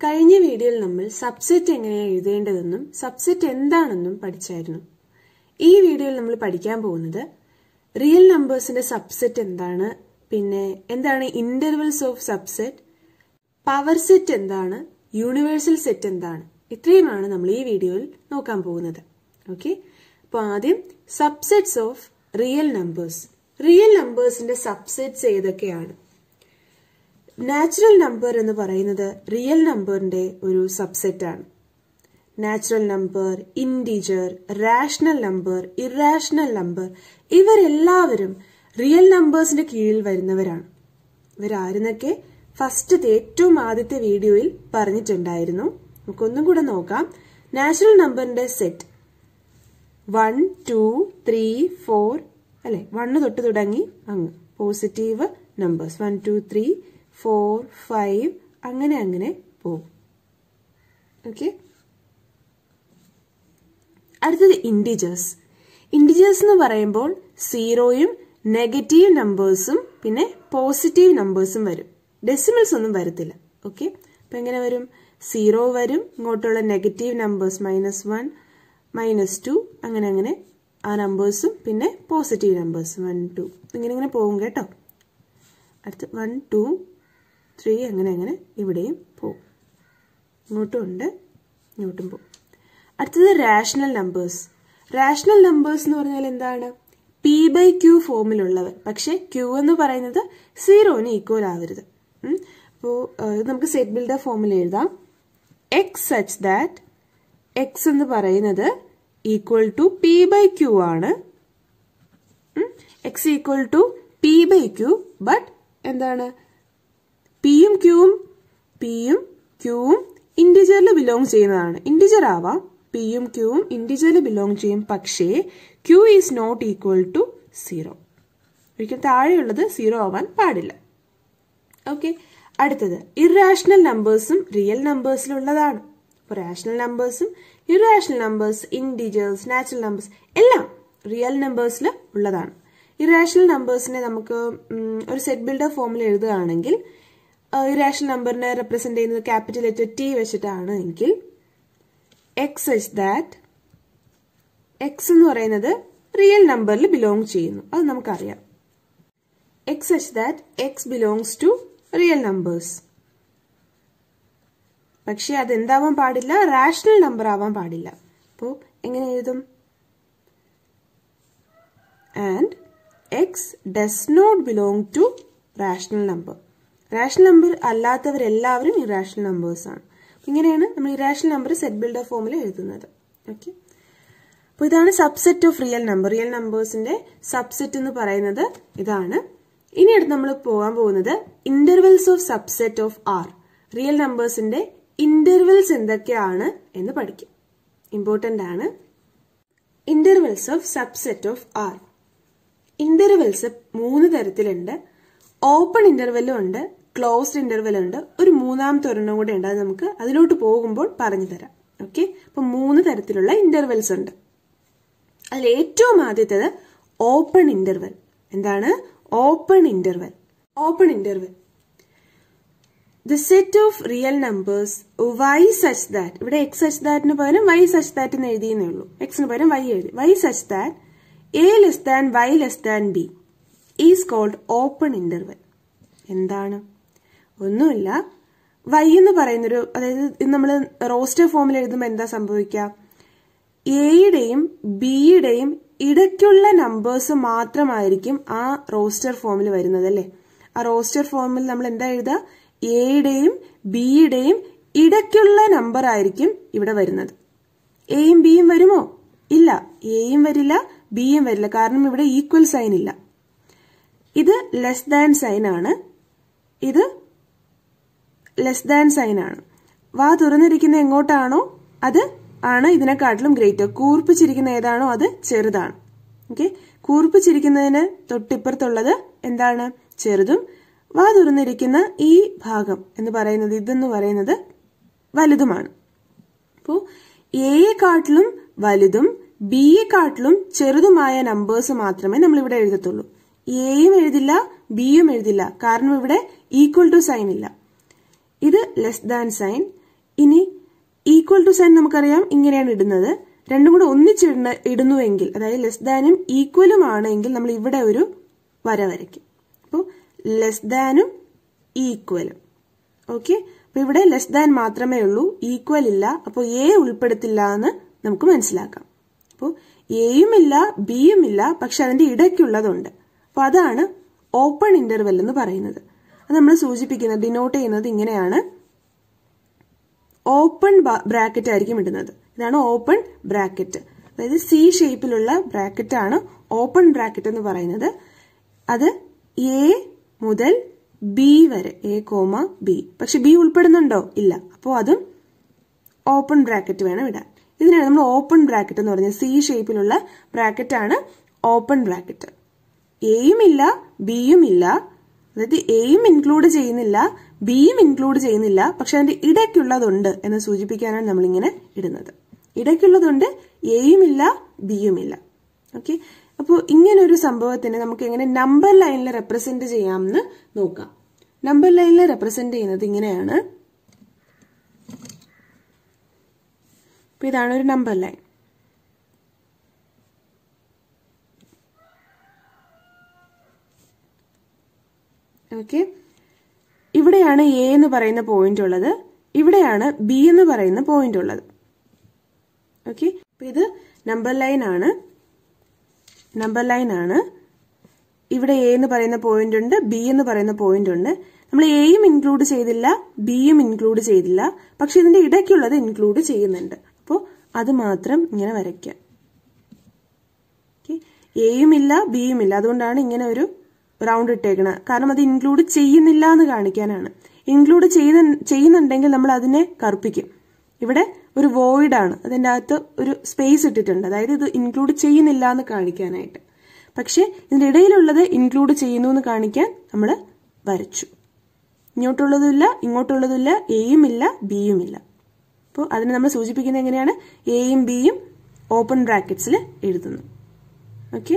കഴിഞ്ഞ വീഡിയോയിൽ നമ്മൾ സബ്സെറ്റ് എങ്ങനെയാണ് എഴുതേണ്ടതെന്നും സബ്സെറ്റ് എന്താണെന്നും പഠിച്ചായിരുന്നു ഈ വീഡിയോയിൽ നമ്മൾ പഠിക്കാൻ പോകുന്നത് റിയൽ നമ്പേഴ്സിന്റെ സബ്സെറ്റ് എന്താണ് പിന്നെ എന്താണ് intervals of subset power set എന്താണ് യൂണിവേഴ്സൽ സെറ്റ് എന്താണ് ഇത്രയുമാണ് നമ്മൾ ഈ വീഡിയോയിൽ നോക്കാൻ പോകുന്നത് ഓക്കെ അപ്പോൾ ആദ്യം subsets of real numbers real നമ്പേഴ്സിന്റെ സബ്സെറ്റ്സ് ഏതൊക്കെയാണ് നാച്ചുറൽ നമ്പർ എന്ന് പറയുന്നത് റിയൽ നമ്പറിന്റെ ഒരു സബ്സെറ്റ് ആണ് natural number integer rational number irrational number ഇവരെല്ലാവരും റിയൽ നമ്പേഴ്സിന്റെ കീഴിൽ വരുന്നവരാണ് ഇവരായിരുന്നൊക്കെ ഫസ്റ്റത്തെ ഏറ്റവും ആദ്യത്തെ വീഡിയോയിൽ പറഞ്ഞിട്ടുണ്ടായിരുന്നു നമുക്കൊന്നും കൂടെ നോക്കാം നാച്ചുറൽ നമ്പറിന്റെ set one two three four അല്ലെ വണ്ണ് തൊട്ട് തുടങ്ങി അങ്ങ് positive numbers one two three four five അങ്ങനെ അങ്ങനെ പോകും ഓക്കെ അടുത്തത് ഇൻഡിജേഴ്സ് ഇൻഡിജേഴ്സ് എന്ന് പറയുമ്പോൾ സീറോയും നെഗറ്റീവ് നമ്പേഴ്സും പിന്നെ പോസിറ്റീവ് നമ്പേഴ്സും വരും ഡെസിമൽസ് ഒന്നും വരത്തില്ല ഓക്കെ അപ്പൊ എങ്ങനെ വരും സീറോ വരും ഇങ്ങോട്ടുള്ള negative numbers minus one minus two അങ്ങനെ അങ്ങനെ ആ നമ്പേഴ്സും പിന്നെ പോസിറ്റീവ് നമ്പേഴ്സ് വൺ ടു ഇങ്ങനെ ഇങ്ങനെ പോകും കേട്ടോ അടുത്ത് വൺ ടു ത്രീ അങ്ങനെ അങ്ങനെ ഇവിടെയും പോകും ഇങ്ങോട്ടും ഉണ്ട് ഇങ്ങോട്ടും പോകും അടുത്തത് റാഷണൽ നമ്പേഴ്സ് റാഷണൽ നമ്പേഴ്സ് എന്ന് പറഞ്ഞാൽ എന്താണ് പി ബൈ ക്യൂ ഫോമിലുള്ളവർ പക്ഷെ ക്യൂ എന്ന് പറയുന്നത് സീറോന് ഈക്വൽ ആവരുത് അപ്പോൾ ഇത് നമുക്ക് സെറ്റ് ബിൽഡർ ഫോമിൽ എഴുതാം എക്സ് സച്ച് ദാറ്റ് എക്സ് എന്ന് പറയുന്നത് equal to P by Q ആണ് X equal to P by Q but എന്താണ് പിയും ക്യൂവും പിയും ക്യൂവും ഇൻഡിജറിൽ ബിലോങ് ചെയ്യുന്നതാണ് ഇൻഡിജർ ആവാം പിയും ക്യൂവും ഇൻഡിജറിൽ ബിലോങ് ചെയ്യും പക്ഷേ Q is not equal to zero ഒരിക്കൽ താഴെയുള്ളത് സീറോ ആവാൻ പാടില്ല ഓക്കെ അടുത്തത് ഇറാഷണൽ നമ്പേഴ്സും റിയൽ നമ്പേഴ്സിലുള്ളതാണ് അപ്പോൾ റാഷണൽ നമ്പേഴ്സും irrational numbers integers natural numbers എല്ലാം റിയൽ നമ്പേഴ്സിൽ ഉള്ളതാണ് ഇറാഷണൽ നമ്പേഴ്സിനെ നമുക്ക് ഒരു സെറ്റ് ബിൽഡർ ഫോമിൽ എഴുതുകയാണെങ്കിൽ ഇറാഷണൽ നമ്പറിനെ റെപ്രസെന്റ് ചെയ്യുന്നത് ക്യാപിറ്റൽ ലെറ്റർ ടി വെച്ചിട്ടാണ് എങ്കിൽ എക്സ് എച്ച് ദാറ്റ് എക്സ് എന്ന് പറയുന്നത് റിയൽ നമ്പറിൽ ബിലോങ് ചെയ്യുന്നു അത് നമുക്കറിയാം X such that X belongs to real numbers പക്ഷെ അത് എന്താവാൻ പാടില്ല റാഷണൽ നമ്പർ ആവാൻ പാടില്ല അപ്പോൾ എങ്ങനെ എഴുതും and X does not belong to rational number rational number അല്ലാത്തവരെല്ലാവരും ഇറാഷണൽ നമ്പേഴ്സ് ആണ് ഇങ്ങനെയാണ് നമ്മൾ ഇറാഷണൽ നമ്പർ സെറ്റ് ബിൽഡർ ഫോമിൽ എഴുതുന്നത് ഓക്കെ അപ്പോൾ ഇതാണ് subset of real number real നമ്പേഴ്സിന്റെ സബ്സെറ്റ് എന്ന് പറയുന്നത് ഇതാണ് ഇനി അടുത്ത് നമ്മൾ പോകാൻ പോകുന്നത് intervals of subset of R real നമ്പേഴ്സിന്റെ ഇന്റർവെൽസ് എന്തൊക്കെയാണ് എന്ന് പഠിക്കും ഇമ്പോർട്ടന്റ് ആണ് intervals of subset of R intervals മൂന്ന് തരത്തിലുണ്ട് ഓപ്പൺ ഇന്റർവെല്ലും ഉണ്ട് ക്ലോസ്ഡ് ഇന്റർവെൽ ഉണ്ട് ഒരു മൂന്നാമത്തെ ഒരെണ്ണം കൂടെ ഉണ്ട് അത് നമുക്ക് അതിലോട്ട് പോകുമ്പോൾ പറഞ്ഞു തരാം ഓക്കെ അപ്പൊ മൂന്ന് തരത്തിലുള്ള ഇന്റർവെൽസ് ഉണ്ട് അതിൽ ഏറ്റവും ആദ്യത്തേത് ഓപ്പൺ ഇന്റർവെൽ എന്താണ് open interval open interval the set of real numbers Y such that ഇവിടെ എക്സ് സച്ച് ദാറ്റിന് പകരം വൈ സച്ച് ദാറ്റ് എന്ന് എഴുതിയെന്നേ ഉള്ളൂ എക്സിന് പകരം വൈ എഴുതി Y such that A less than Y less than B is called open interval എന്താണ് ഒന്നുമില്ല വൈ എന്ന് പറയുന്നൊരു അതായത് നമ്മൾ റോസ്റ്റർ ഫോമിൽ എഴുതുമ്പോൾ എന്താ സംഭവിക്കുക എയുടെയും ബിയുടെയും ഇടയ്ക്കുള്ള നമ്പേഴ്സ് മാത്രമായിരിക്കും ആ റോസ്റ്റർ ഫോമിൽ വരുന്നത് അല്ലേ ആ റോസ്റ്റർ ഫോമിൽ നമ്മൾ എന്താ എഴുതുക എയുടെയും ബിയുടെയും ഇടയ്ക്കുള്ള നമ്പർ ആയിരിക്കും ഇവിടെ വരുന്നത് എയും ബിയും വരുമോ ഇല്ല എയും വരില്ല ബിയും വരില്ല കാരണം ഇവിടെ ഈക്വൽ സൈൻ ഇല്ല ഇത് ലെസ് ദാൻ സൈൻ ആണ് ഇത് ലെസ് ദാൻ സൈൻ ആണ് വാ തുറന്നിരിക്കുന്ന എങ്ങോട്ടാണോ അത് ആണ് ഇതിനെക്കാട്ടിലും ഗ്രേറ്റർ കൂർപ്പിച്ചിരിക്കുന്ന ഏതാണോ അത് ചെറുതാണ് ഓക്കെ കൂർപ്പിച്ചിരിക്കുന്നതിന് തൊട്ടിപ്പുറത്തുള്ളത് എന്താണ് ചെറുതും വാ തുറന്നിരിക്കുന്ന ഈ ഭാഗം എന്ന് പറയുന്നത് ഇതെന്ന് പറയുന്നത് വലുതുമാണ് അപ്പോൾ എയെക്കാട്ടിലും വലുതും ബിയെക്കാട്ടിലും ചെറുതുമായ നമ്പേഴ്സ് മാത്രമേ നമ്മൾ ഇവിടെ എഴുതത്തുള്ളൂ എയും എഴുതില്ല ബിയും എഴുതില്ല കാരണം ഇവിടെ ഈക്വൽ ടു സൈൻ ഇല്ല ഇത് ലെസ് ദാൻ സൈൻ ഇനി ഈക്വൽ ടു സൈൻ നമുക്കറിയാം ഇങ്ങനെയാണ് ഇടുന്നത് രണ്ടും കൂടെ ഒന്നിച്ചിടുന്ന ഇടുന്നുവെങ്കിൽ അതായത് ലെസ് ദാനും ഈക്വലും ആണെങ്കിൽ നമ്മൾ ഇവിടെ ഒരു വര വരയ്ക്കും അപ്പോൾ ലെസ് ദാനും ഈക്വലും ഓക്കെ അപ്പൊ ഇവിടെ ലെസ് ദാൻ മാത്രമേ ഉള്ളൂ ഈക്വൽ ഇല്ല അപ്പോൾ എ ഉൾപ്പെടുത്തില്ല എന്ന് നമുക്ക് മനസ്സിലാക്കാം അപ്പോൾ എയും ഇല്ല ബിയും ഇല്ല പക്ഷെ അതിന്റെ ഇടയ്ക്കുള്ളതുണ്ട് അപ്പോൾ അതാണ് ഓപ്പൺ ഇന്റർവെൽ എന്ന് പറയുന്നത് അത് നമ്മൾ സൂചിപ്പിക്കുന്നത് ഡിനോട്ട് ചെയ്യുന്നത് ഇങ്ങനെയാണ് ഓപ്പൺ ബ്രാക്കറ്റ് ആയിരിക്കും ഇടുന്നത് ഇതാണ് ഓപ്പൺ ബ്രാക്കറ്റ് അതായത് സി ഷേപ്പിലുള്ള ബ്രാക്കറ്റ് ആണ് ഓപ്പൺ ബ്രാക്കറ്റ് എന്ന് പറയുന്നത് അത് എ മുതൽ ബി വരെ എ കോമ ബി പക്ഷെ ബി ഉൾപ്പെടുന്നുണ്ടോ ഇല്ല അപ്പോൾ അതും ഓപ്പൺ ബ്രാക്കറ്റ് വേണം ഇടാൻ ഇതിനാണ് നമ്മൾ ഓപ്പൺ ബ്രാക്കറ്റ് എന്ന് പറയുന്നത് സി ഷേപ്പിലുള്ള ബ്രാക്കറ്റ് ആണ് ഓപ്പൺ ബ്രാക്കറ്റ് എയും ഇല്ല ബിയും ഇല്ല അതായത് എയും ഇൻക്ലൂഡ് ചെയ്യുന്നില്ല ബിയും ഇൻക്ലൂഡ് ചെയ്യുന്നില്ല പക്ഷെ അതിന്റെ ഇടയ്ക്കുള്ളതുണ്ട് എന്ന് സൂചിപ്പിക്കാനാണ് നമ്മളിങ്ങനെ ഇടുന്നത് ഇടയ്ക്കുള്ളതുണ്ട് എയും ഇല്ല ബിയും ഇല്ല ഓക്കെ അപ്പോൾ ഇങ്ങനെ ഒരു സംഭവത്തിനെ നമുക്ക് എങ്ങനെ നമ്പർ ലൈനിൽ റെപ്രസെന്റ് ചെയ്യാമെന്ന് നോക്കാം നമ്പർ ലൈനിൽ റെപ്രസെന്റ് ചെയ്യുന്നത് ഇങ്ങനെയാണ് അപ്പൊ ഇതാണ് ഒരു നമ്പർ ലൈൻ ഓക്കെ ഇവിടെയാണ് എ എന്ന് പറയുന്ന പോയിന്റ് ഉള്ളത് ഇവിടെയാണ് ബി എന്ന് പറയുന്ന പോയിന്റ് ഉള്ളത് ഓക്കെ അപ്പൊ ഇത് നമ്പർ ലൈൻ ആണ് നമ്പർ ലൈൻ ആണ് ഇവിടെ എ എന്ന് പറയുന്ന പോയിന്റ് ഉണ്ട് ബി എന്ന് പറയുന്ന പോയിന്റ് ഉണ്ട് നമ്മൾ എയും ഇൻക്ലൂഡ് ചെയ്തില്ല ബിയും ഇൻക്ലൂഡ് ചെയ്തില്ല പക്ഷെ ഇതിന്റെ ഇടയ്ക്കുള്ളത് ഇൻക്ലൂഡ് ചെയ്യുന്നുണ്ട് അപ്പോൾ അത് മാത്രം ഇങ്ങനെ വരയ്ക്കാം എയും ഇല്ല ബിയും ഇല്ല അതുകൊണ്ടാണ് ഇങ്ങനെ ഒരു റൗണ്ട് ഇട്ടേക്കണത് കാരണം അത് ഇൻക്ലൂഡ് ചെയ്യുന്നില്ല എന്ന് കാണിക്കാനാണ് ഇൻക്ലൂഡ് ചെയ്യുന്നുണ്ടെങ്കിൽ നമ്മൾ അതിനെ കറുപ്പിക്കും ഇവിടെ ഒരു വോയിഡ് ആണ് അതിൻ്റെ അകത്ത് ഒരു സ്പേസ് ഇട്ടിട്ടുണ്ട് അതായത് ഇത് ഇൻക്ലൂഡ് ചെയ്യുന്നില്ല എന്ന് കാണിക്കാനായിട്ട് പക്ഷെ ഇതിന്റെ ഇടയിലുള്ളത് ഇൻക്ലൂഡ് ചെയ്യുന്നു എന്ന് കാണിക്കാൻ നമ്മൾ വരച്ചു ഇങ്ങോട്ടുള്ളതുമില്ല ഇങ്ങോട്ടുള്ളതുമില്ല എയും ഇല്ല ബിയും ഇല്ല അപ്പോൾ അതിനെ നമ്മൾ സൂചിപ്പിക്കുന്നത് എങ്ങനെയാണ് എയും ബിയും ഓപ്പൺ ബ്രാക്കറ്റ്സിൽ എഴുതുന്നു ഓക്കെ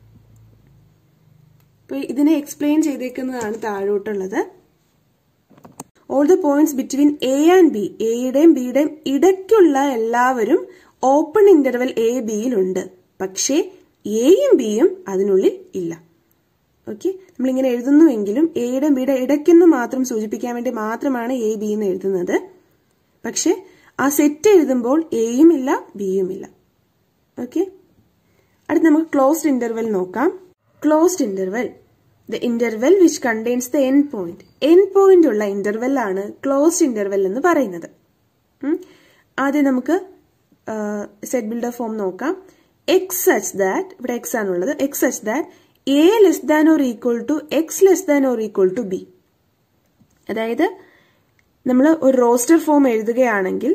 അപ്പോൾ ഇതിനെ എക്സ്പ്ലെയിൻ ചെയ്തേക്കുന്നതാണ് താഴോട്ടുള്ളത് all the points between A and B എയുടെയും ബിയുടെയും ഇടയ്ക്കുള്ള എല്ലാവരും ഓപ്പൺ ഇന്റർവെൽ എ ബിയിലുണ്ട് പക്ഷേ എയും ബിയും അതിനുള്ളിൽ ഇല്ല ഓക്കെ നമ്മളിങ്ങനെ എഴുതുന്നുവെങ്കിലും എയുടെയും ബിയുടെ ഇടയ്ക്കെന്ന് മാത്രം സൂചിപ്പിക്കാൻ വേണ്ടി മാത്രമാണ് എ ബി എന്ന് എഴുതുന്നത് പക്ഷെ ആ സെറ്റ് എഴുതുമ്പോൾ എയും ഇല്ല ബിയും ഇല്ല ഓക്കെ അടുത്ത് നമുക്ക് ക്ലോസ്ഡ് ഇന്റർവെൽ നോക്കാം closed interval the interval which contains the end point end point ഉള്ള ഇന്റർവെൽ ആണ് ക്ലോസ്ഡ് ഇന്റർവെൽ എന്ന് പറയുന്നത് ആദ്യം നമുക്ക് സെറ്റ് ബിൽഡർ ഫോം നോക്കാം എക്സ് സച്ച് ദാറ്റ് ഇവിടെ എക്സ് ആണുള്ളത് X such that A less than or equal to X less than or equal to B അതായത് നമ്മൾ ഒരു റോസ്റ്റർ ഫോം എഴുതുകയാണെങ്കിൽ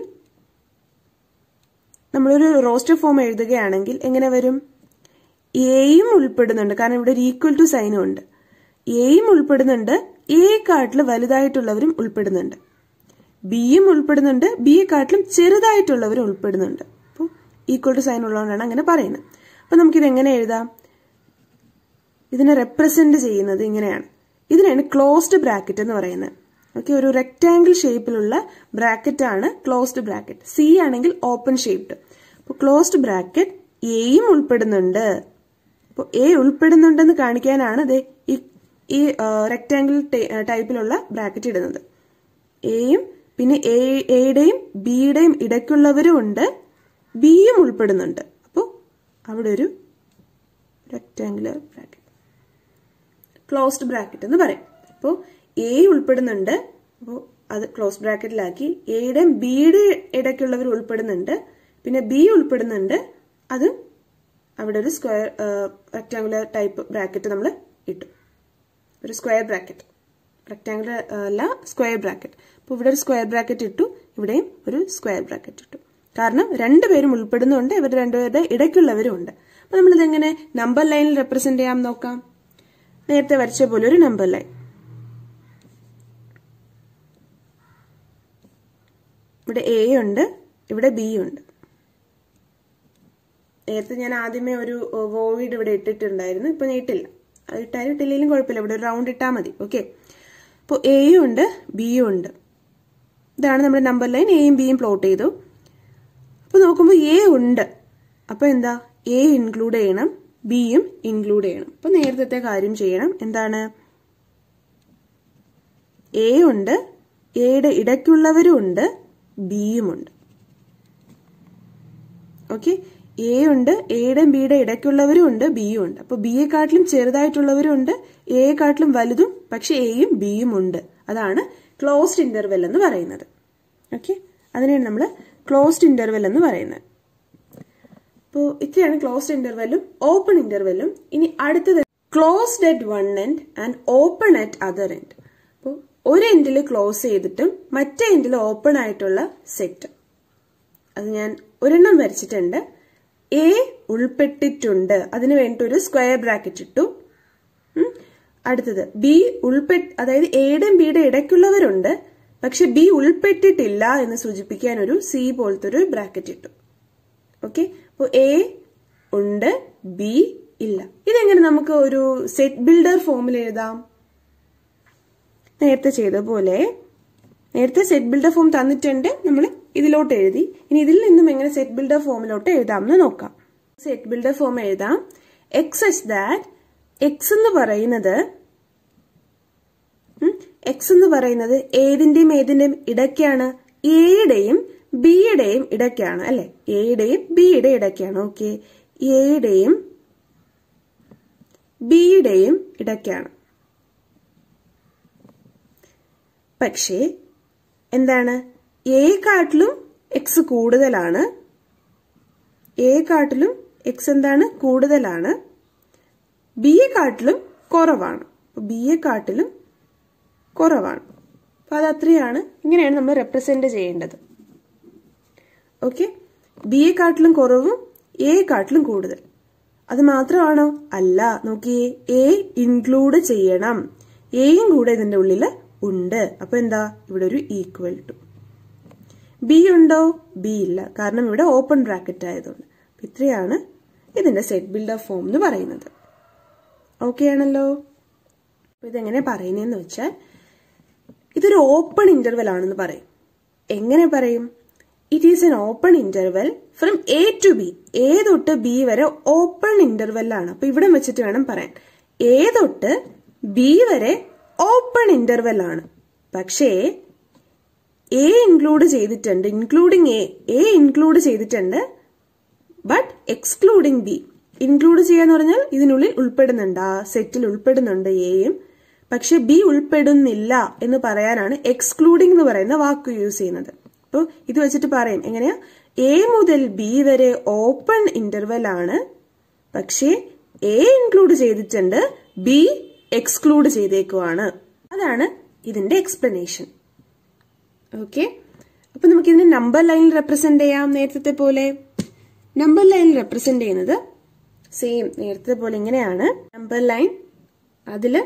നമ്മളൊരു റോസ്റ്റർ ഫോം എഴുതുകയാണെങ്കിൽ എങ്ങനെ വരും എയും ഉൾപ്പെടുന്നുണ്ട് കാരണം ഇവിടെ ഒരു ഈക്വൽ ടു സൈനും ഉണ്ട് എയും ഉൾപ്പെടുന്നുണ്ട് എയെക്കാട്ടിലും വലുതായിട്ടുള്ളവരും ഉൾപ്പെടുന്നുണ്ട് ബിയും ഉൾപ്പെടുന്നുണ്ട് ബിയെക്കാട്ടിലും ചെറുതായിട്ടുള്ളവരും ഉൾപ്പെടുന്നുണ്ട് അപ്പോൾ ഈക്വൽ ടു സൈൻ ഉള്ളതുകൊണ്ടാണ് അങ്ങനെ പറയുന്നത് അപ്പൊ നമുക്കിത് എങ്ങനെ എഴുതാം ഇതിനെ റെപ്രസെന്റ് ചെയ്യുന്നത് ഇങ്ങനെയാണ് ഇതിനാണ് ക്ലോസ്ഡ് ബ്രാക്കറ്റ് എന്ന് പറയുന്നത് ഓക്കെ ഒരു റെക്ടാംഗിൾ ഷേപ്പിലുള്ള ബ്രാക്കറ്റ് ആണ് ക്ലോസ്ഡ് ബ്രാക്കറ്റ് സി ആണെങ്കിൽ ഓപ്പൺ ഷേപ്ഡ് അപ്പോൾ ക്ലോസ്ഡ് ബ്രാക്കറ്റ് എയും ഉൾപ്പെടുന്നുണ്ട് അപ്പോൾ എ ഉൾപ്പെടുന്നുണ്ടെന്ന് കാണിക്കാനാണ് ദേ ഈ ഈ റെക്ടാംഗിൾ ടൈപ്പിലുള്ള ബ്രാക്കറ്റ് ഇടുന്നത് എയും പിന്നെ എയുടെയും ബിയുടെയും ഇടയ്ക്കുള്ളവരും ഉണ്ട് ബിയും ഉൾപ്പെടുന്നുണ്ട് അപ്പോൾ അവിടെ ഒരു റെക്ടാംഗുലർ ബ്രാക്കറ്റ് ക്ലോസ്ഡ് ബ്രാക്കറ്റ് എന്ന് പറയും അപ്പോൾ എ ഉൾപ്പെടുന്നുണ്ട് അപ്പോൾ അത് ക്ലോസ് ബ്രാക്കറ്റിലാക്കി എയുടെയും ബിയുടെ ഇടയ്ക്കുള്ളവർ ഉൾപ്പെടുന്നുണ്ട് പിന്നെ ബി ഉൾപ്പെടുന്നുണ്ട് അത് അവിടെ ഒരു സ്ക്വയർ റെക്ടാങ്കുലർ ടൈപ്പ് ബ്രാക്കറ്റ് നമ്മൾ ഇട്ടു ഒരു സ്ക്വയർ ബ്രാക്കറ്റ് റെക്ടാങ്കുലർ അല്ല സ്ക്വയർ ബ്രാക്കറ്റ് അപ്പോൾ ഇവിടെ ഒരു സ്ക്വയർ ബ്രാക്കറ്റ് ഇട്ടു ഇവിടെയും ഒരു സ്ക്വയർ ബ്രാക്കറ്റ് ഇട്ടു കാരണം രണ്ടുപേരും ഉൾപ്പെടുന്നുണ്ട് ഇവർ രണ്ടുപേരുടെ ഇടയ്ക്കുള്ളവരും ഉണ്ട് അപ്പോൾ നമ്മളിത് എങ്ങനെ നമ്പർ ലൈനിൽ റെപ്രസെന്റ് ചെയ്യാൻ നോക്കാം നേരത്തെ വരച്ച പോലെ ഒരു നമ്പർ ലൈൻ ഇവിടെ എ ഉണ്ട് ഇവിടെ ബി ഉണ്ട് നേരത്തെ ഞാൻ ആദ്യമേ ഒരു വോയിഡ് ഇവിടെ ഇട്ടിട്ടുണ്ടായിരുന്നു ഇപ്പൊ ഞാൻ ഇട്ടില്ല അത് ഇട്ടാലും ഇട്ടില്ലെങ്കിലും കുഴപ്പമില്ല ഇവിടെ ഒരു റൗണ്ട് ഇട്ടാൽ മതി ഓക്കെ അപ്പോൾ എയും ഉണ്ട് ബിയും ഉണ്ട് ഇതാണ് നമ്മുടെ നമ്പർ ലൈൻ എയും ബിയും പ്ലോട്ട് ചെയ്തു അപ്പൊ നോക്കുമ്പോൾ എ ഉണ്ട് അപ്പൊ എന്താ എ ഇൻക്ലൂഡ് ചെയ്യണം ബിയും ഇൻക്ലൂഡ് ചെയ്യണം അപ്പൊ നേരത്തെ കാര്യം ചെയ്യണം എന്താണ് എ ഉണ്ട് എയുടെ ഇടയ്ക്കുള്ളവരും ഉണ്ട് ബിയും ഉണ്ട് ഓക്കെ എ ഉണ്ട് എയുടെയും ബിയുടെ ഇടയ്ക്കുള്ളവരും ഉണ്ട് ബിയും ഉണ്ട് അപ്പൊ ബിയെക്കാട്ടിലും ചെറുതായിട്ടുള്ളവരും ഉണ്ട് എയെക്കാട്ടിലും വലുതും പക്ഷെ എയും ബിയും ഉണ്ട് അതാണ് ക്ലോസ്ഡ് ഇന്റർവെൽ എന്ന് പറയുന്നത് ഓക്കെ അതിനെയാണ് നമ്മൾ ക്ലോസ്ഡ് ഇന്റർവെൽ എന്ന് പറയുന്നത് അപ്പോൾ ഇത്രയാണ് ക്ലോസ്ഡ് ഇന്റർവെല്ലും ഓപ്പൺ ഇന്റർവെല്ലും ഇനി അടുത്തത് closed at one end and open at other end അപ്പോൾ ഒരു എൻഡിൽ ക്ലോസ് ചെയ്തിട്ടും മറ്റേ എൻഡിൽ ഓപ്പൺ ആയിട്ടുള്ള സെറ്റ് അത് ഞാൻ ഒരെണ്ണം വരച്ചിട്ടുണ്ട് എ ഉൾപ്പെട്ടിട്ടുണ്ട് അതിന് വേണ്ടി ഒരു സ്ക്വയർ ബ്രാക്കറ്റ് ഇട്ടു ഉം. അടുത്തത് ബി ഉൾപ്പെട്ട് അതായത് എയുടെയും ബിയുടെ ഇടയ്ക്കുള്ളവരുണ്ട് പക്ഷെ ബി ഉൾപ്പെട്ടിട്ടില്ല എന്ന് സൂചിപ്പിക്കാൻ ഒരു സി പോലത്തെ ഒരു ബ്രാക്കറ്റ് ഇട്ടു ഓക്കെ അപ്പോൾ എ ഉണ്ട് ബി ഇല്ല ഇതെങ്ങനെ നമുക്ക് ഒരു സെറ്റ് ബിൽഡർ ഫോമിൽ എഴുതാം നേരത്തെ ചെയ്ത പോലെ നേരത്തെ സെറ്റ് ബിൽഡർ ഫോം തന്നിട്ടുണ്ട് നമ്മൾ ഇതിലോട്ട് എഴുതി ഇനി ഇതിൽ നിന്നും എങ്ങനെ സെറ്റ് ബിൽഡർ ഫോമിലോട്ട് എഴുതാം എന്ന് നോക്കാം സെറ്റ് ബിൽഡർ ഫോം എഴുതാം എക്സ് എസ് ദാറ്റ് എക്സ് എന്ന് പറയുന്നത് എക്സ് എന്ന് പറയുന്നത് ഏതിന്റെയും ഏതിന്റെയും ഇടയ്ക്കാണ് എയുടെയും ബിയുടെയും ഇടയ്ക്കാണ് അല്ലെ എയുടെയും ബിയുടെ ഇടയ്ക്കാണ് ഓക്കെ എയുടെയും ബിയുടെയും ഇടയ്ക്കാണ് പക്ഷേ എന്താണ് എ കാട്ടിലും എക്സ് കൂടുതലാണ് എ കാട്ടിലും എക്സ് എന്താണ് കൂടുതലാണ് ബിയെ കാട്ടിലും കുറവാണ് ബിയെ കാട്ടിലും കുറവാണ് അപ്പൊ അത് അത്രയാണ് ഇങ്ങനെയാണ് നമ്മൾ റെപ്രസെന്റ് ചെയ്യേണ്ടത് ഓക്കെ ബിയെ കാട്ടിലും കുറവും എ കാട്ടിലും കൂടുതൽ അത് മാത്രമാണോ അല്ല നോക്കിയേ എ ഇൻക്ലൂഡ് ചെയ്യണം എയും കൂടെ ഇതിന്റെ ഉള്ളിൽ ഉണ്ട് അപ്പൊ എന്താ ഇവിടെ ഒരു ഈക്വൽ ടു ബി ഉണ്ടോ ബി ഇല്ല കാരണം ഇവിടെ ഓപ്പൺ ബ്രാക്കറ്റ് ആയതുകൊണ്ട് അപ്പൊ ഇത്രയാണ് ഇതിന്റെ സെറ്റ് ബിൽഡർ ഫോം എന്ന് പറയുന്നത് ഓക്കെ ആണല്ലോ അപ്പൊ ഇതെങ്ങനെ പറയുന്നതെന്ന് വെച്ചാൽ ഇതൊരു ഓപ്പൺ ഇന്റർവെൽ ആണെന്ന് പറയും എങ്ങനെ പറയും it is an open interval from A to B എ തൊട്ട് ബി വരെ ഓപ്പൺ ഇന്റർവെൽ ആണ് അപ്പൊ ഇവിടെ വെച്ചിട്ട് വേണം പറയാൻ എ തൊട്ട് ബി വരെ ഓപ്പൺ ഇന്റർവെൽ ആണ് പക്ഷേ എ ഇൻക്ലൂഡ് ചെയ്തിട്ടുണ്ട് ഇൻക്ലൂഡിങ് എ എ ഇൻക്ലൂഡ് ചെയ്തിട്ടുണ്ട് ബട്ട് എക്സ്ക്ലൂഡിങ് ബി ഇൻക്ലൂഡ് ചെയ്യാന്ന് പറഞ്ഞാൽ ഇതിനുള്ളിൽ ഉൾപ്പെടുന്നുണ്ട് ആ സെറ്റിൽ ഉൾപ്പെടുന്നുണ്ട് എയും പക്ഷെ ബി ഉൾപ്പെടുന്നില്ല എന്ന് പറയാനാണ് എക്സ്ക്ലൂഡിംഗ് എന്ന് പറയുന്ന വാക്ക് യൂസ് ചെയ്യുന്നത് അപ്പോൾ ഇത് വെച്ചിട്ട് പറയും എങ്ങനെയാ എ മുതൽ ബി വരെ ഓപ്പൺ ഇന്റർവെൽ ആണ് പക്ഷേ എ ഇൻക്ലൂഡ് ചെയ്തിട്ടുണ്ട് ബി എക്സ്ക്ലൂഡ് ചെയ്തേക്കുവാണ് അതാണ് ഇതിന്റെ എക്സ്പ്ലനേഷൻ ഓക്കെ അപ്പൊ നമുക്ക് ഇതിനെ നമ്പർ ലൈനിൽ റെപ്രസെന്റ് ചെയ്യാം നേരത്തെ പോലെ നമ്പർ ലൈനിൽ റെപ്രസെന്റ് ചെയ്യുന്നത് സെയിം നേരത്തെ പോലെ ഇങ്ങനെയാണ് നമ്പർ ലൈൻ അതില്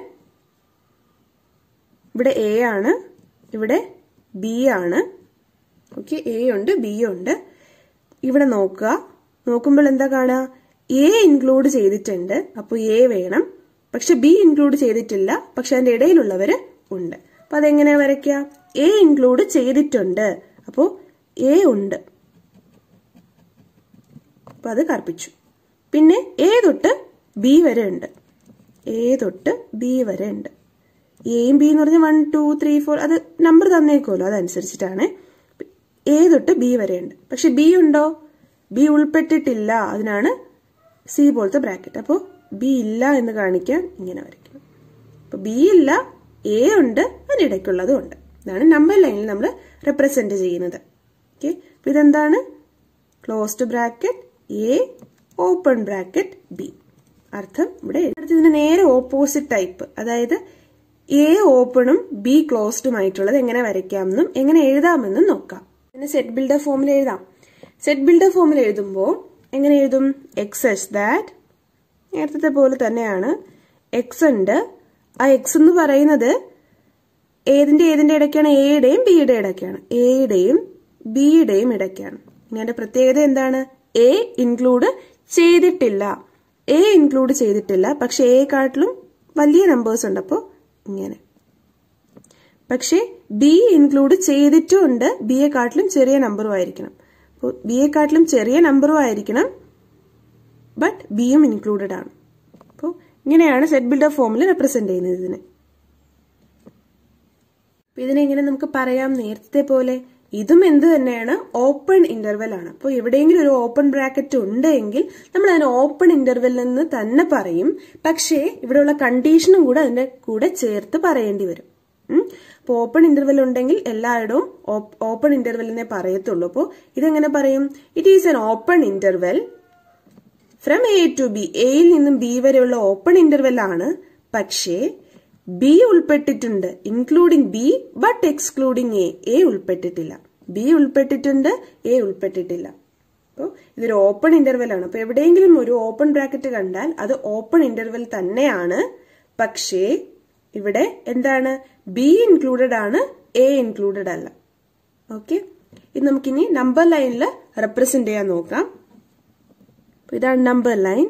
ഇവിടെ എ ആണ് ഇവിടെ ബി ആണ് ഓക്കെ എ ഉണ്ട് ബി ഉണ്ട് ഇവിടെ നോക്കുക നോക്കുമ്പോൾ എന്താ കാണുക എ ഇൻക്ലൂഡ് ചെയ്തിട്ടുണ്ട് അപ്പോൾ എ വേണം പക്ഷെ ബി ഇൻക്ലൂഡ് ചെയ്തിട്ടില്ല പക്ഷെ അതിന്റെ ഇടയിലുള്ളവര് ഉണ്ട് അപ്പൊ അതെങ്ങനെയാ വരയ്ക്കുക എ ഇൻക്ലൂഡ് ചെയ്തിട്ടുണ്ട് അപ്പോ എ ഉണ്ട് അപ്പൊ അത് കറുപ്പിച്ചു പിന്നെ എ തൊട്ട് ബി വരെ ഉണ്ട് എ തൊട്ട് ബി വരെ ഉണ്ട് എയും ബി എന്ന് പറഞ്ഞാൽ വൺ ടു ത്രീ ഫോർ അത് നമ്പർ തന്നേക്കുമല്ലോ അതനുസരിച്ചിട്ടാണ് എ തൊട്ട് ബി വരെ ഉണ്ട് പക്ഷെ ബി ഉണ്ടോ ബി ഉൾപ്പെട്ടിട്ടില്ല അതിനാണ് സി പോലത്തെ ബ്രാക്കറ്റ് അപ്പോൾ ബി ഇല്ല എന്ന് കാണിക്കാൻ ഇങ്ങനെ വരയ്ക്കണം അപ്പൊ ബി ഇല്ല എ ഉണ്ട് അതിനിടയ്ക്കുള്ളതും ഉണ്ട് ഇതാണ് നമ്പർ ലൈനിൽ നമ്മൾ റെപ്രസെന്റ് ചെയ്യുന്നത് ഓക്കെ അപ്പൊ ഇതെന്താണ് closed bracket A open bracket B അർത്ഥം ഇവിടെ അടുത്ത് ഇതിന് നേരെ ഓപ്പോസിറ്റ് ടൈപ്പ് അതായത് എ ഓപ്പണും ബി ക്ലോസ്ഡുമായിട്ടുള്ളത് എങ്ങനെ വരയ്ക്കാമെന്നും എങ്ങനെ എഴുതാമെന്നും നോക്കാം പിന്നെ സെറ്റ് ബിൽഡർ ഫോമിൽ എഴുതാം സെറ്റ് ബിൽഡർ ഫോമിൽ എഴുതുമ്പോൾ എങ്ങനെ എഴുതും എക്സ് എസ് ദാറ്റ് നേരത്തെ പോലെ തന്നെയാണ് എക്സ് ഉണ്ട് ആ എക്സ് എന്ന് പറയുന്നത് ഏതിന്റെ ഏതിന്റെ ഇടയ്ക്കാണ് എയുടെയും ബിയുടെ ഇടയ്ക്കാണ് എയുടെയും ബിയുടെയും ഇടയ്ക്കാണ് ഇനി അതിന്റെ പ്രത്യേകത എന്താണ് എ ഇൻക്ലൂഡ് ചെയ്തിട്ടില്ല എ ഇൻക്ലൂഡ് ചെയ്തിട്ടില്ല പക്ഷെ എ കാട്ടിലും വലിയ നമ്പേഴ്സ് ഉണ്ട് അപ്പോൾ ഇങ്ങനെ പക്ഷേ ബി ഇൻക്ലൂഡ് ചെയ്തിട്ടുണ്ട് ബിയെക്കാട്ടിലും ചെറിയ നമ്പറും ആയിരിക്കണം അപ്പോൾ ബിയെക്കാട്ടിലും ചെറിയ നമ്പറും ആയിരിക്കണം ബട്ട് ബിയും ഇൻക്ലൂഡഡ് ആണ് അപ്പോൾ ഇങ്ങനെയാണ് സെറ്റ് ബിൽഡർ ഫോമിൽ റെപ്രസെന്റ് ചെയ്യുന്നത് ഇതിനെ അപ്പൊ ഇതിനെ എങ്ങനെ നമുക്ക് പറയാം നേരത്തെ പോലെ ഇതും എന്ത് തന്നെയാണ് ഓപ്പൺ ഇന്റർവെൽ ആണ് അപ്പോൾ എവിടെയെങ്കിലും ഒരു ഓപ്പൺ ബ്രാക്കറ്റ് ഉണ്ടെങ്കിൽ നമ്മൾ അതിന് ഓപ്പൺ ഇന്റർവെൽ എന്ന് തന്നെ പറയും പക്ഷേ ഇവിടെയുള്ള കണ്ടീഷനും കൂടെ അതിന്റെ കൂടെ ചേർത്ത് പറയേണ്ടി വരും അപ്പോൾ ഓപ്പൺ ഇന്റർവെൽ ഉണ്ടെങ്കിൽ എല്ലായിടവും ഓപ്പൺ ഇന്റർവെല്ലിനെ പറയത്തുള്ളൂ അപ്പോൾ ഇതെങ്ങനെ പറയും it is an open interval from A to B എയിൽ നിന്നും ബി വരെയുള്ള ഓപ്പൺ ഇന്റർവെൽ ആണ് പക്ഷേ ബി ഉൾപ്പെട്ടിട്ടുണ്ട് including B but excluding A A ഉൾപ്പെട്ടിട്ടില്ല ബി ഉൾപ്പെട്ടിട്ടുണ്ട് എ ഉൾപ്പെട്ടിട്ടില്ല അപ്പോൾ ഇതൊരു ഓപ്പൺ ഇന്റർവെൽ ആണ് അപ്പോൾ എവിടെയെങ്കിലും ഒരു ഓപ്പൺ ബ്രാക്കറ്റ് കണ്ടാൽ അത് ഓപ്പൺ ഇന്റർവെൽ തന്നെയാണ് പക്ഷേ ഇവിടെ എന്താണ് ബി ഇൻക്ലൂഡഡ് ആണ് എ ഇൻക്ലൂഡഡ് അല്ല ഓക്കെ ഇത് നമുക്കിനി നമ്പർ ലൈനിൽ റെപ്രസെന്റ് ചെയ്യാൻ നോക്കാം ഇതാണ് നമ്പർ ലൈൻ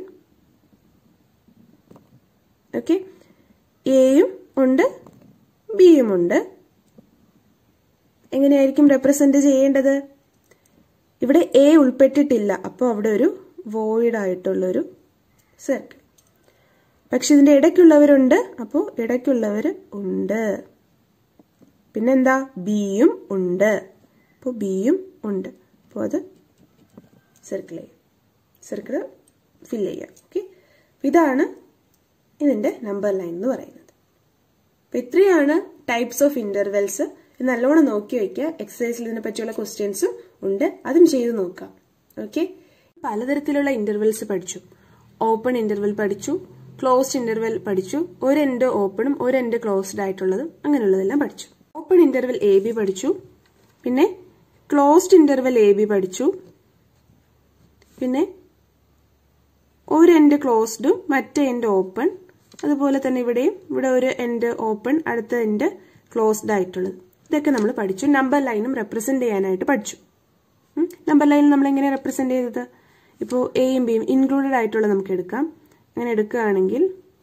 ഓക്കെ എയും ഉണ്ട് ബിയും ഉണ്ട് എങ്ങനെയായിരിക്കും റെപ്രസെന്റ് ചെയ്യേണ്ടത് ഇവിടെ എ ഉൾപ്പെട്ടിട്ടില്ല അപ്പോൾ അവിടെ ഒരു വോയിഡ് ആയിട്ടുള്ളൊരു സർക്കിൾ പക്ഷെ ഇതിന്റെ ഇടയ്ക്കുള്ളവരുണ്ട് അപ്പോൾ ഇടയ്ക്കുള്ളവർ ഉണ്ട് പിന്നെന്താ ബിയും ഉണ്ട് അപ്പോൾ ബിയും ഉണ്ട് അപ്പോൾ അത് സർക്കിൾ ചെയ്യാം സർക്കിൾ ഫില്ല് ചെയ്യാം ഓക്കെ ഇതാണ് ഇതിന്റെ നമ്പർ ലൈൻ എന്ന് പറയുന്നത് അപ്പൊ ഇത്രയാണ് ടൈപ്സ് ഓഫ് ഇന്റർവെൽസ് നല്ലോണം നോക്കി വയ്ക്കുക എക്സസൈസിൽ ഇതിനെ പറ്റിയുള്ള ക്വസ്റ്റ്യൻസും ഉണ്ട് അതും ചെയ്ത് നോക്കാം ഓക്കെ പലതരത്തിലുള്ള ഇന്റർവെൽസ് പഠിച്ചു ഓപ്പൺ ഇന്റർവെൽ പഠിച്ചു ക്ലോസ്ഡ് ഇന്റർവെൽ പഠിച്ചു ഒരു എൻഡ് ഓപ്പണും ഒരു എൻഡ് ക്ലോസ്ഡ് ആയിട്ടുള്ളതും അങ്ങനെയുള്ളതെല്ലാം പഠിച്ചു ഓപ്പൺ ഇന്റർവെൽ എ ബി പഠിച്ചു പിന്നെ ക്ലോസ്ഡ് ഇന്റർവെൽ എ ബി പഠിച്ചു പിന്നെ ഒരു എൻഡ് ക്ലോസ്ഡും മറ്റേ എൻഡ് ഓപ്പൺ അതുപോലെ തന്നെ ഇവിടെയും ഇവിടെ ഒരു എൻഡ് ഓപ്പൺ അടുത്ത എൻഡ് ക്ലോസ്ഡ് ആയിട്ടുള്ളത് ഇതൊക്കെ നമ്മൾ പഠിച്ചു നമ്പർ ലൈനും റെപ്രസെന്റ് ചെയ്യാനായിട്ട് പഠിച്ചു നമ്പർ ലൈൻ നമ്മൾ എങ്ങനെ റെപ്രസെന്റ് ചെയ്തത് ഇപ്പോൾ എയും ബിയും ഇൻക്ലൂഡഡ് ആയിട്ടുള്ള നമുക്ക് എടുക്കാം അങ്ങനെ എടുക്കുകയാണെങ്കിൽ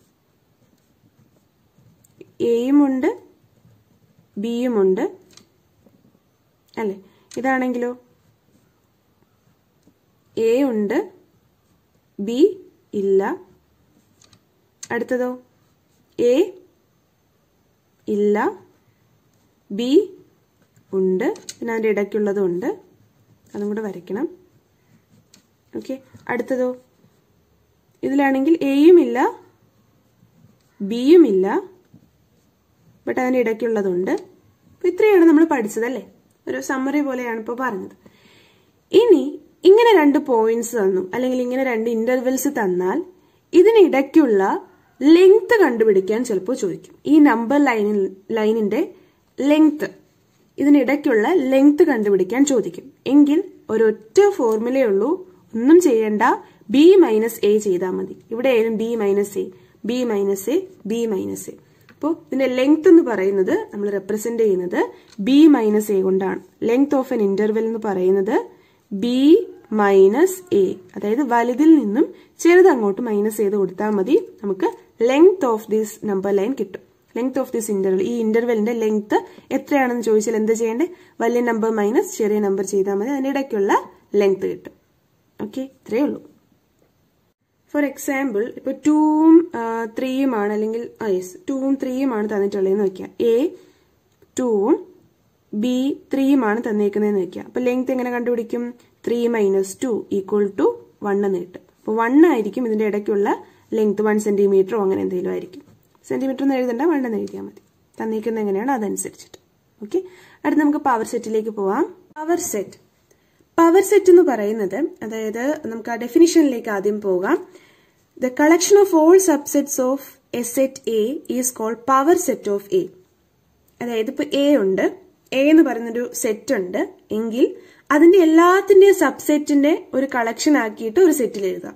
എയും ഉണ്ട് ബിയും ഉണ്ട് അല്ലേ ഇതാണെങ്കിലോ എ ഉണ്ട് ബി ഇല്ല അടുത്തതോ എ ഇല്ല ബി ഉണ്ട് പിന്നെ അതിൻ്റെ ഇടയ്ക്കുള്ളതും ഉണ്ട് അതും കൂടെ വരയ്ക്കണം ഓക്കെ അടുത്തതോ ഇതിലാണെങ്കിൽ എയും ഇല്ല ബിയും ഇല്ല ബട്ട് അതിൻ്റെ ഇടയ്ക്കുള്ളതുണ്ട് അപ്പോൾ ഇത്രയാണ് നമ്മൾ പഠിച്ചതല്ലേ ഒരു സമ്മറി പോലെയാണ് ഇപ്പോൾ പറഞ്ഞത് ഇനി ഇങ്ങനെ രണ്ട് പോയിന്റ്സ് തന്നു അല്ലെങ്കിൽ ഇങ്ങനെ രണ്ട് ഇന്റർവെൽസ് തന്നാൽ ഇതിനിടയ്ക്കുള്ള ലെങ്ത് കണ്ടുപിടിക്കാൻ ചിലപ്പോൾ ചോദിക്കും ഈ നമ്പർ ലൈനിൽ ലൈനിന്റെ ലെങ്ത് ഇതിനിടയ്ക്കുള്ള ലെങ്ത് കണ്ടുപിടിക്കാൻ ചോദിക്കും എങ്കിൽ ഒരൊറ്റ ഫോർമുലയേ ഉള്ളൂ ഒന്നും ചെയ്യേണ്ട ബി മൈനസ് എ ചെയ്താൽ മതി ഇവിടെ ആയാലും B minus A B minus A B minus A അപ്പോൾ ഇതിന്റെ ലെങ്ത് എന്ന് പറയുന്നത് നമ്മൾ റെപ്രസെന്റ് ചെയ്യുന്നത് ബി മൈനസ് എ കൊണ്ടാണ് ലെങ്ത് ഓഫ് എൻ ഇന്റർവെൽ എന്ന് പറയുന്നത് ബി മൈനസ് എ അതായത് വലുതിൽ നിന്നും ചെറുത് അങ്ങോട്ട് മൈനസ് ചെയ്ത് കൊടുത്താൽ മതി നമുക്ക് length of this number line കിട്ടും ലെങ്ത് ഓഫ് ദിസ് ഇന്റർവെൽ ഈ ഇന്റർവെലിന്റെ ലെങ്ത് എത്രയാണെന്ന് ചോദിച്ചാൽ എന്ത് ചെയ്യേണ്ടത് വലിയ നമ്പർ മൈനസ് ചെറിയ നമ്പർ ചെയ്താൽ മതി അതിന്റെ ഇടയ്ക്കുള്ള ലെങ്ത് കിട്ടും ഓക്കെ ഇത്രയേ ഉള്ളൂ ഫോർ എക്സാമ്പിൾ ഇപ്പൊ ടൂവും ത്രീയുമാണ് അല്ലെങ്കിൽ യെസ് ടൂവും ത്രീയുമാണ് തന്നിട്ടുള്ളതെന്ന് വെക്കുക എ ടൂവും ബി ത്രീയുമാണ് തന്നേക്കുന്നതെന്ന് വെക്കുക അപ്പൊ ലെങ്ത് എങ്ങനെ കണ്ടുപിടിക്കും three minus two equal to one എന്ന് കിട്ടും അപ്പോൾ വൺ ആയിരിക്കും ഇതിന്റെ ഇടയ്ക്കുള്ള ലെങ്ത് വൺ സെന്റിമീറ്ററോ അങ്ങനെ എന്തെങ്കിലും ആയിരിക്കും സെന്റിമീറ്റർ എന്ന് എഴുതണ്ട വൺ എന്ന് എഴുതിയാൽ മതി തന്നേക്കുന്നത് എങ്ങനെയാണ് അതനുസരിച്ചിട്ട് ഓക്കെ അടുത്ത് നമുക്ക് പവർ സെറ്റിലേക്ക് പോവാം പവർ സെറ്റ് പവർ സെറ്റ് എന്ന് പറയുന്നത് അതായത് നമുക്ക് ആ ഡെഫിനിഷനിലേക്ക് ആദ്യം പോകാം the collection of all subsets of a set A is called power set of A അതായത് ഇപ്പൊ എ ഉണ്ട് എ എന്ന് പറയുന്നൊരു സെറ്റ് ഉണ്ട് എങ്കിൽ അതിന്റെ എല്ലാത്തിന്റെയും സബ്സെറ്റിന്റെ ഒരു കളക്ഷൻ ആക്കിയിട്ട് ഒരു സെറ്റിൽ എഴുതാം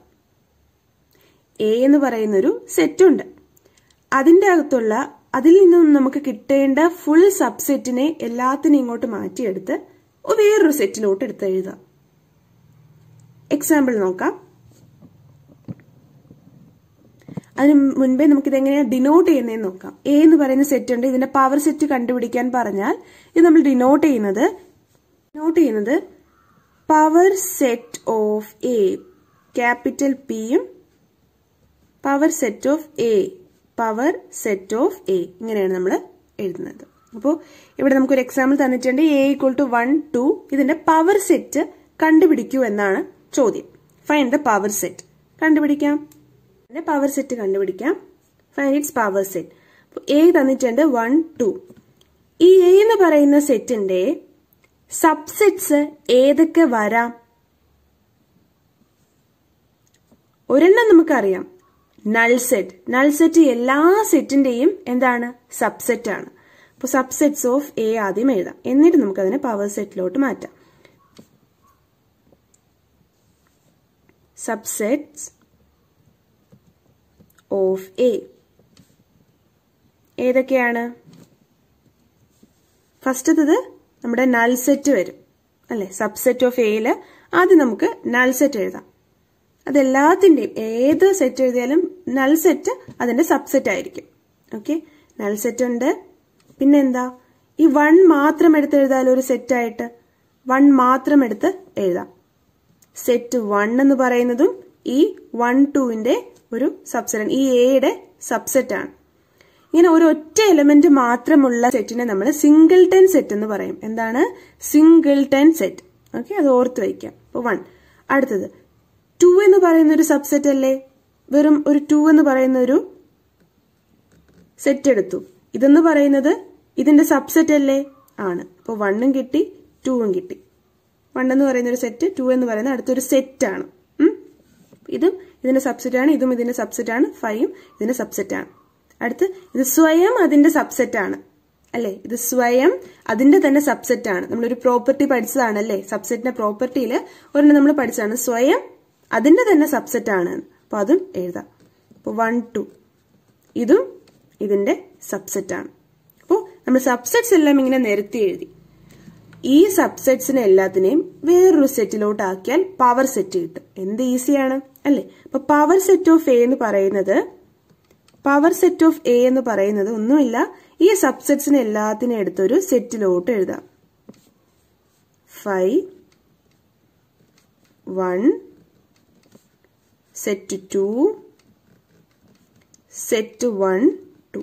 എ എന്ന് പറയുന്നൊരു സെറ്റ് ഉണ്ട് അതിന്റെ അകത്തുള്ള അതിൽ നിന്നും നമുക്ക് കിട്ടേണ്ട ഫുൾ സബ്സെറ്റിനെ എല്ലാത്തിനെയും ഇങ്ങോട്ട് മാറ്റിയെടുത്ത് വേറൊരു സെറ്റിലോട്ട് എടുത്ത് എഴുതാം എക്സാമ്പിൾ നോക്കാം അതിന് മുൻപേ നമുക്ക് ഇതെങ്ങനെയാണ് ഡിനോട്ട് ചെയ്യുന്നതെന്ന് നോക്കാം എ എന്ന് പറയുന്ന സെറ്റ് ഉണ്ട് ഇതിന്റെ പവർ സെറ്റ് കണ്ടുപിടിക്കാൻ പറഞ്ഞാൽ ഇത് നമ്മൾ ഡിനോട്ട് ചെയ്യുന്നത് നോട്ട് ചെയ്യുന്നത് power set of A capital പിയും power set of A power set of A ഇങ്ങനെയാണ് നമ്മൾ എഴുതുന്നത് അപ്പോൾ ഇവിടെ നമുക്കൊരു എക്സാമ്പിൾ തന്നിട്ടുണ്ട് A equal to one two ഇതിന്റെ പവർ സെറ്റ് കണ്ടുപിടിക്കൂ എന്നാണ് ചോദ്യം ഫൈൻഡ് ദ പവർ സെറ്റ് കണ്ടുപിടിക്കാം ഇതിന്റെ പവർ സെറ്റ് കണ്ടുപിടിക്കാം ഫൈൻഡ് ഇറ്റ്സ് പവർ സെറ്റ് അപ്പോൾ എ തന്നിട്ടുണ്ട് വൺ ടു ഈ എ എന്ന് പറയുന്ന സെറ്റിന്റെ സബ്സെറ്റ്സ് ഏതൊക്കെ വരാം ഒരെണ്ണം നമുക്കറിയാം നൾ സെറ്റ് നൾ സെറ്റ് എല്ലാ സെറ്റിന്റെയും എന്താണ് സബ്സെറ്റ് ആണ് അപ്പോൾ സബ്സെറ്റ്സ് ഓഫ് എ ആദ്യം എഴുതാം എന്നിട്ട് നമുക്ക് അതിനെ പവർ സെറ്റിലോട്ട് മാറ്റാം സബ്സെറ്റ്സ് ഓഫ് എ ഏതൊക്കെയാണ് ഫസ്റ്റത്തത് നമ്മുടെ നൾ സെറ്റ് വരും അല്ലെ സബ്സെറ്റ് ഓഫ് എയില് ആദ്യം നമുക്ക് നൾ സെറ്റ് എഴുതാം അതെല്ലാത്തിന്റെയും ഏത് സെറ്റ് എഴുതിയാലും നൾ സെറ്റ് അതിന്റെ സബ്സെറ്റ് ആയിരിക്കും ഓക്കെ നൾ സെറ്റ് ഉണ്ട് പിന്നെ എന്താ ഈ വൺ മാത്രം എടുത്ത് എഴുതാലോ ഒരു സെറ്റായിട്ട് വൺ മാത്രം എടുത്ത് എഴുതാം സെറ്റ് വൺ എന്ന് പറയുന്നതും ഈ വൺ ടുവിന്റെ ഒരു സബ്സെറ്റ് ഈ എയുടെ സബ്സെറ്റ് ആണ് ഇങ്ങനെ ഒരു ഒറ്റ എലമെന്റ് മാത്രമുള്ള സെറ്റിനെ നമ്മൾ സിംഗിൾ ടെൻ സെറ്റ് എന്ന് പറയും എന്താണ് സിംഗിൾ ടെൻ സെറ്റ് ഓക്കെ അത് ഓർത്ത് വയ്ക്കാം അപ്പോൾ വൺ അടുത്തത് ടു എന്ന് പറയുന്ന ഒരു സബ്സെറ്റ് അല്ലേ വെറും ഒരു ടു എന്ന് പറയുന്ന ഒരു സെറ്റ് എടുത്തു ഇതെന്ന് പറയുന്നത് ഇതിന്റെ സബ്സെറ്റ് അല്ലേ ആണ് അപ്പോൾ വണ്ണും കിട്ടി ടൂവും കിട്ടി വൺ എന്ന് പറയുന്ന ഒരു സെറ്റ് ടു എന്ന് പറയുന്ന അടുത്തൊരു സെറ്റ് ആണ് ഇതും ഇതിന്റെ സബ്സെറ്റ് ആണ് ഇതും ഇതിന്റെ സബ്സെറ്റ് ആണ് ഫൈവും ഇതിന്റെ സബ്സെറ്റ് ആണ് അടുത്ത് ഇത് സ്വയം അതിന്റെ സബ്സെറ്റ് ആണ് അല്ലേ ഇത് സ്വയം അതിന്റെ തന്നെ സബ്സെറ്റ് ആണ് നമ്മളൊരു പ്രോപ്പർട്ടി പഠിച്ചതാണ് അല്ലേ സബ്സെറ്റിന്റെ പ്രോപ്പർട്ടിയിൽ ഒരെണ്ണം നമ്മൾ പഠിച്ചതാണ് സ്വയം അതിന്റെ തന്നെ സബ്സെറ്റ് ആണ് അപ്പൊ അതും എഴുതാം അപ്പൊ വൺ ടു ഇതും ഇതിന്റെ സബ്സെറ്റ് ആണ് അപ്പോൾ നമ്മൾ സബ്സെറ്റ്സ് എല്ലാം ഇങ്ങനെ നിരത്തി എഴുതി ഈ സബ്സെറ്റ്സിനെ എല്ലാത്തിനെയും വേറൊരു സെറ്റിലോട്ട് ആക്കിയാൽ പവർ സെറ്റ് കിട്ടും എന്ത് ഈസിയാണ് അല്ലേ അപ്പൊ പവർ സെറ്റ് ഓഫ് എ എന്ന് പറയുന്നത് പവർ സെറ്റ് ഓഫ് എ എന്ന് പറയുന്നത് ഒന്നുമില്ല ഈ സബ്സെറ്റ്സിനെ എല്ലാത്തിനും എടുത്തൊരു സെറ്റിലോട്ട് എഴുതാം five one set two set one two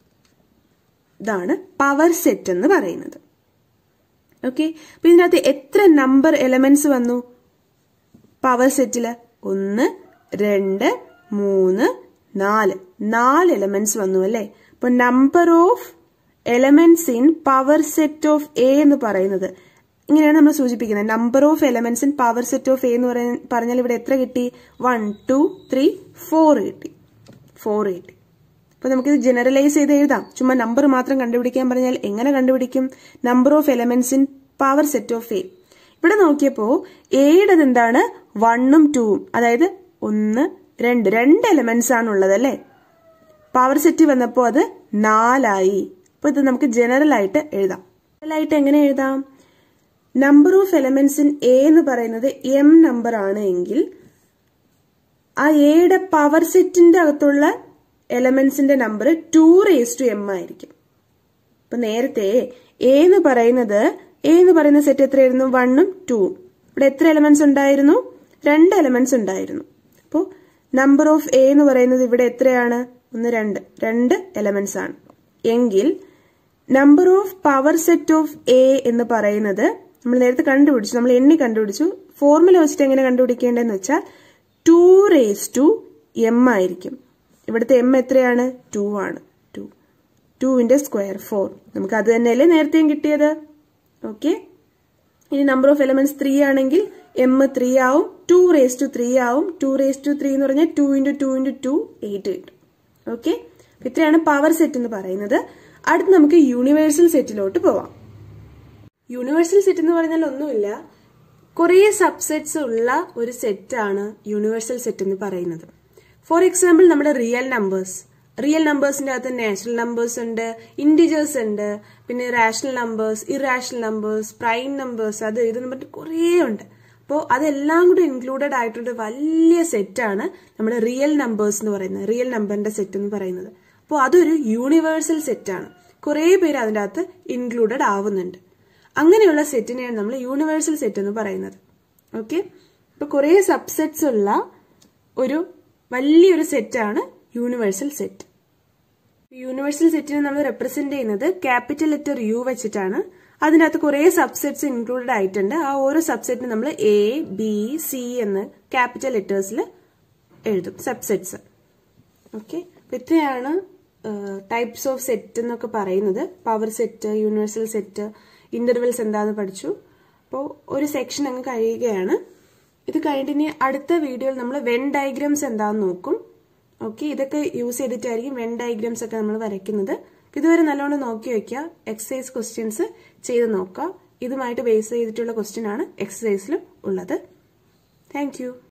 ഇതാണ് പവർ സെറ്റ് എന്ന് പറയുന്നത് ഓക്കെ അപ്പൊ ഇതിനകത്ത് എത്ര നമ്പർ എലമെന്റ്സ് വന്നു പവർ സെറ്റില് ഒന്ന് രണ്ട് മൂന്ന് നാല് നാല് എലമെന്റ്സ് വന്നു അല്ലേ അപ്പൊ number of elements in power set of A എന്ന് പറയുന്നത് ഇങ്ങനെയാണ് നമ്മൾ സൂചിപ്പിക്കുന്നത് number of elements in power set of A എന്ന് പറഞ്ഞാൽ ഇവിടെ എത്ര കിട്ടി വൺ ടു ത്രീ ഫോർ കിട്ടി ഫോർ കിട്ടി അപ്പൊ നമുക്കിത് ജനറലൈസ് ചെയ്ത് എഴുതാം ചുമ്മാ നമ്പർ മാത്രം കണ്ടുപിടിക്കാൻ പറഞ്ഞാൽ എങ്ങനെ കണ്ടുപിടിക്കും number of elements in power set of A ഇവിടെ നോക്കിയപ്പോ എയുടെ എന്താണ് വണ്ണും ടൂവും അതായത് ഒന്ന് രണ്ട് രണ്ട് എലമെന്റ്സ് ആണ് ഉള്ളത് അല്ലേ പവർ സെറ്റ് വന്നപ്പോൾ അത് നാലായി അപ്പൊ ഇത് നമുക്ക് ജനറൽ ആയിട്ട് എഴുതാം ജനറൽ ആയിട്ട് എങ്ങനെ എഴുതാം number of elements in A എന്ന് പറയുന്നത് എം നമ്പർ ആണ് എങ്കിൽ ആ എയുടെ പവർ സെറ്റിന്റെ അകത്തുള്ള എലമെന്റ്സിന്റെ number two raise to M ആയിരിക്കും അപ്പൊ നേരത്തെ എ എന്ന് പറയുന്നത് എ എന്ന് പറയുന്ന സെറ്റ് എത്രയായിരുന്നു വണ്ണും ടൂവും ഇവിടെ എത്ര എലമെന്റ്സ് ഉണ്ടായിരുന്നു രണ്ട് എലമെന്റ്സ് ഉണ്ടായിരുന്നു അപ്പോൾ നമ്പർ ഓഫ് എ എന്ന് പറയുന്നത് ഇവിടെ എത്രയാണ് ഒന്ന് രണ്ട് രണ്ട് എലമെന്റ്സ് ആണ് എങ്കിൽ number of power set of A എന്ന് പറയുന്നത് നമ്മൾ നേരത്തെ കണ്ടുപിടിച്ചു നമ്മൾ എണ്ണി കണ്ടുപിടിച്ചു ഫോർമുല വെച്ചിട്ട് എങ്ങനെ കണ്ടുപിടിക്കേണ്ടതെന്ന് വെച്ചാൽ ടു റേസ് ടു എം ആയിരിക്കും ഇവിടുത്തെ എം എത്രയാണ് ടു ആണ് ടു ടുവിന്റെ സ്ക്വയർ ഫോർ നമുക്ക് അത് തന്നെയല്ലേ നേരത്തെയും കിട്ടിയത് ഓക്കെ ഇനി നമ്പർ ഓഫ് എലമെന്റ്സ് ത്രീ ആണെങ്കിൽ എം ത്രീ ആവും ടു റേസ് ടു ത്രീ ആവും ടു റേസ് ടു ത്രീ എന്ന് പറഞ്ഞാൽ two into two into two eight കിട്ടും ഓക്കെ ഇത്രയാണ് പവർ സെറ്റ് എന്ന് പറയുന്നത് അടുത്ത് നമുക്ക് യൂണിവേഴ്സൽ സെറ്റിലോട്ട് പോവാം യൂണിവേഴ്സൽ സെറ്റ് എന്ന് പറഞ്ഞാൽ ഒന്നുമില്ല കുറേ സബ്സെറ്റ്സ് ഉള്ള ഒരു സെറ്റാണ് യൂണിവേഴ്സൽ സെറ്റ് എന്ന് പറയുന്നത് ഫോർ എക്സാമ്പിൾ നമ്മുടെ റിയൽ നമ്പേഴ്സ് റിയൽ നമ്പേഴ്സിന്റെ അകത്ത് നാച്ചുറൽ നമ്പേഴ്സ് ഉണ്ട് ഇൻഡിജേഴ്സ് ഉണ്ട് പിന്നെ rational numbers irrational numbers prime numbers അത് ഇത് പറഞ്ഞിട്ട് കുറേ ഉണ്ട് അപ്പോൾ അതെല്ലാം കൂടി ഇൻക്ലൂഡഡ് ആയിട്ടുള്ള വലിയ സെറ്റാണ് നമ്മുടെ റിയൽ നമ്പേഴ്സ് എന്ന് പറയുന്നത് റിയൽ നമ്പറിന്റെ സെറ്റ് എന്ന് പറയുന്നത് അപ്പോൾ അതൊരു യൂണിവേഴ്സൽ സെറ്റാണ് കുറേ പേര് അതിൻ്റെ അകത്ത് ഇൻക്ലൂഡഡ് ആവുന്നുണ്ട് അങ്ങനെയുള്ള സെറ്റിനെയാണ് നമ്മൾ യൂണിവേഴ്സൽ സെറ്റ് എന്ന് പറയുന്നത് ഓക്കെ ഇപ്പൊ കുറേ സബ്സെറ്റ്സ് ഉള്ള ഒരു വലിയൊരു സെറ്റാണ് യൂണിവേഴ്സൽ സെറ്റ് യൂണിവേഴ്സൽ സെറ്റിനെ നമ്മൾ റെപ്രസെന്റ് ചെയ്യുന്നത് ക്യാപിറ്റൽ ലെറ്റർ യു വെച്ചിട്ടാണ് അതിനകത്ത് കുറേ സബ്സെറ്റ്സ് ഇൻക്ലൂഡഡ് ആയിട്ടുണ്ട് ആ ഓരോ സബ്സെറ്റിന് നമ്മൾ എ ബി സി എന്ന് ക്യാപിറ്റൽ ലെറ്റേഴ്സിൽ എഴുതും സബ്സെറ്റ്സ് ഓക്കെ ഇത്രയാണ് ടൈപ്സ് ഓഫ് സെറ്റ് എന്നൊക്കെ പറയുന്നത് power set universal set intervals എന്താന്ന് പഠിച്ചു അപ്പോൾ ഒരു സെക്ഷൻ അങ്ങ് കഴിയുകയാണ് ഇത് കഴിഞ്ഞിട്ട് ഇനി അടുത്ത വീഡിയോയിൽ നമ്മൾ വെൻ ഡയഗ്രാംസ് എന്താന്ന് നോക്കും ഓക്കെ ഇതൊക്കെ യൂസ് ചെയ്തിട്ടായിരിക്കും വെൻ ഡയഗ്രാംസ് ഒക്കെ നമ്മൾ വരയ്ക്കുന്നത് ഇതുവരെ നല്ലോണം നോക്കി വെക്കുക എക്സസൈസ് ക്വസ്റ്റ്യൻസ് ചെയ്ത് നോക്കുക ഇതുമായിട്ട് ബേസ് ചെയ്തിട്ടുള്ള ക്വസ്റ്റ്യൻ ആണ് എക്സസൈസിലും ഉള്ളത് താങ്ക്